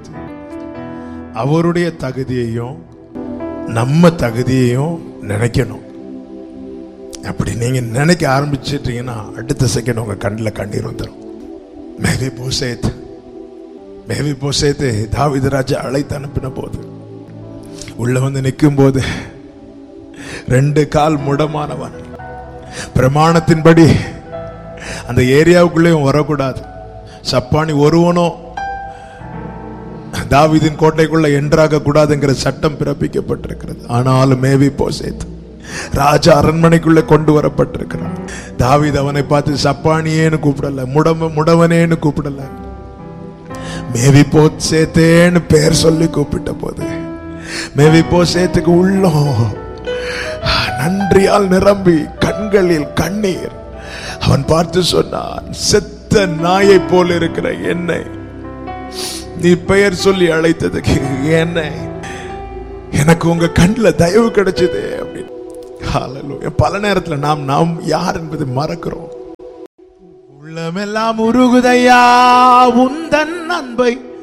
போது அவருடைய தகுதியையும் நம்ம தகுதியையும் நினைக்கணும் அப்படி நீங்க நினைக்க ஆரம்பிச்சிட்டீங்கன்னா அடுத்த செகண்ட் உங்க கண்ணில் கண்ணீர் வந்துடும் மேவி போசேத் மேவி போசேத்து தாவித ராஜா அழைத்து அனுப்பின போது உள்ள வந்து நிற்கும் போது ரெண்டு கால் முடமானவன் பிரமாணத்தின்படி அந்த ஏரியாவுக்குள்ளேயும் வரக்கூடாது சப்பானி ஒருவனும் தாவீதின் கோட்டைக்குள்ள என்றாக கூடாதுங்கிற சட்டம் பிறப்பிக்கப்பட்டிருக்கிறது ஆனாலும் மேவி போசேத் ராஜா அரண்மனைக்குள்ள கொண்டு வரப்பட்டிருக்கிறான் தாவீது அவனை பார்த்து சப்பானியேன்னு கூப்பிடல முடம முடவனேன்னு கூப்பிடல மேவி போசேத்தேன்னு பெயர் சொல்லி கூப்பிட்ட போது மேவி போசேத்துக்கு உள்ளம் நன்றியால் நிரம்பி கண்களில் கண்ணீர் அவன் பார்த்து சொன்னான் செத்த நாயை போல இருக்கிற என்னை நீ பெயர் சொல்லி அழைத்ததுக்கு என்ன எனக்கு உங்க கண்ணில் தயவு கிடைச்சது அப்படின்னு ஹalleluya. பல நேரத்துல நாம் நாம் யார் என்பதை மறக்கிறோம் உள்ளமெல்லாம் உருகுதையா உந்தன் அன்பை